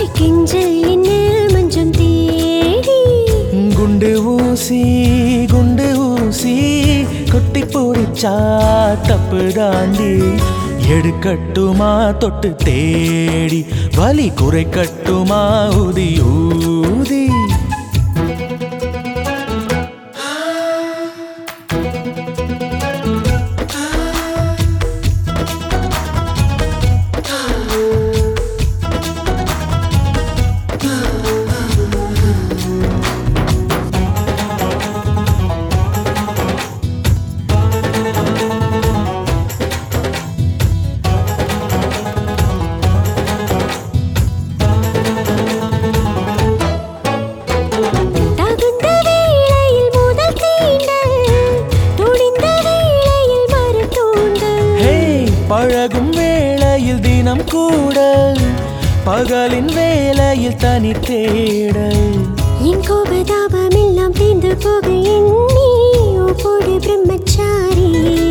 கொஞ்சி கெஞ்சல் என்ன மஞ்சம் தேடி குண்டு ஊசி குண்டு ஊசி கொட்டி போடிச்சா தப்பு தாண்டி எடுக்கட்டுமா தொட்டு தேடி வலி குறைக்கட்டுமா ஊதி ஊதி தகுந்த வேளையில் முதல் தீண்டல் துணிந்த வேளையில் மறு தூண்டல் ஹே பழகும் வேளையில் தினம் கூடல் பகலின் வேளையில் தனி தேடல் என் கோபதாபம் எல்லாம் தீர்ந்து போக எண்ணி போடு பிரம்மச்சாரி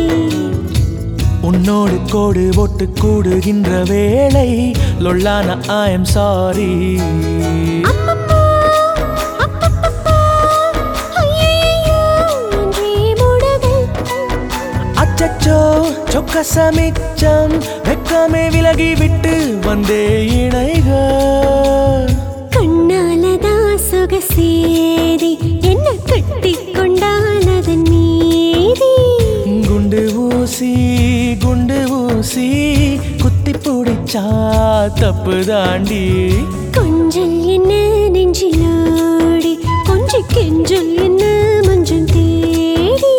உன்னோடு கோடு ஒட்டு கூடுகின்ற வேளை லொல்லான ஐ எம் சாரி அப்பப்பா, அப்பப்பப்பா, ஐயையோ, என்றே முடுகல். அச்சச்சோ சொக்க சமிச்சம் வெக்கமே விலகி விட்டு வந்தே இணைக கண்ணாலதான் சுகசேதி என்ன கட்டிக் கொண்டானதன் நீதி குண்டு ஊசி குண்டு ஊசி குத்தி பிடிச்சா தப்பு தாண்டி கொஞ்சல் என்ன நெஞ்சிலோடி கொஞ்சி கெஞ்சல் என்ன மஞ்சள் தேடி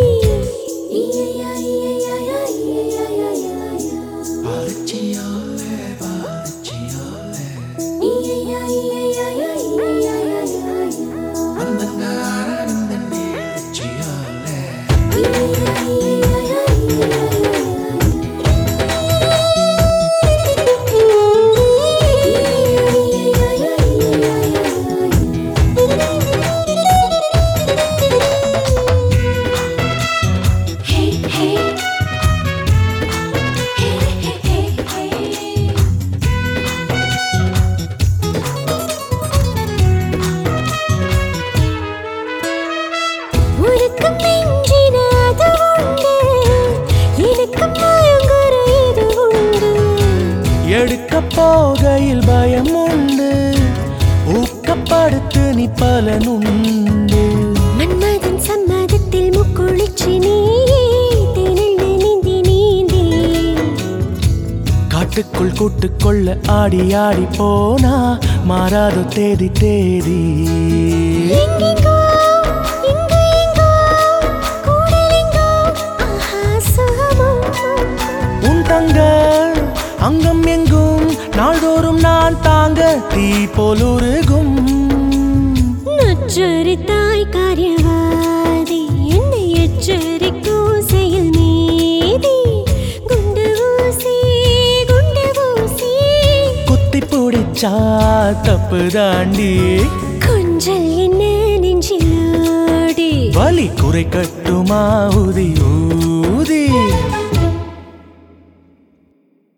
உனக்கு மிஞ்சின அது உண்டு எனக்கு மயங்குற இது உண்டு எடுக்க போகையில் பயம் உண்டு ஊக்கப்படுத்து நீ பலனுண்டு மன்மதன் சம்மதத்தில் முக்குளிச்சு நீயே திணழ்ந்து நீந்தி நீந்தி காட்டுக்குள் கூட்டுக்கொள்ள ஆடி ஆடி போனா மாறாத தேதி தேதி எங்கெங்கோ, இங்கு எங்கோ, கூடலெங்கோ, ஆஹா சுகமோ. உன் தங்க அங்கம் எங்கும் நாள்தோறும் நான் தாங்க தீ போலுருகும் நச்சரித்தாய் காரியவாதி என்னை எச்சரிக்கும் செயல் மீதி குண்டு ஊசி குண்டு ஊசி குத்தி பிடிச்சா தப்பு தாண்டி கொஞ்சல் என்ன நெஞ்சிலோடி வலி குறைக்கட்டுமா ஊதி ஊதி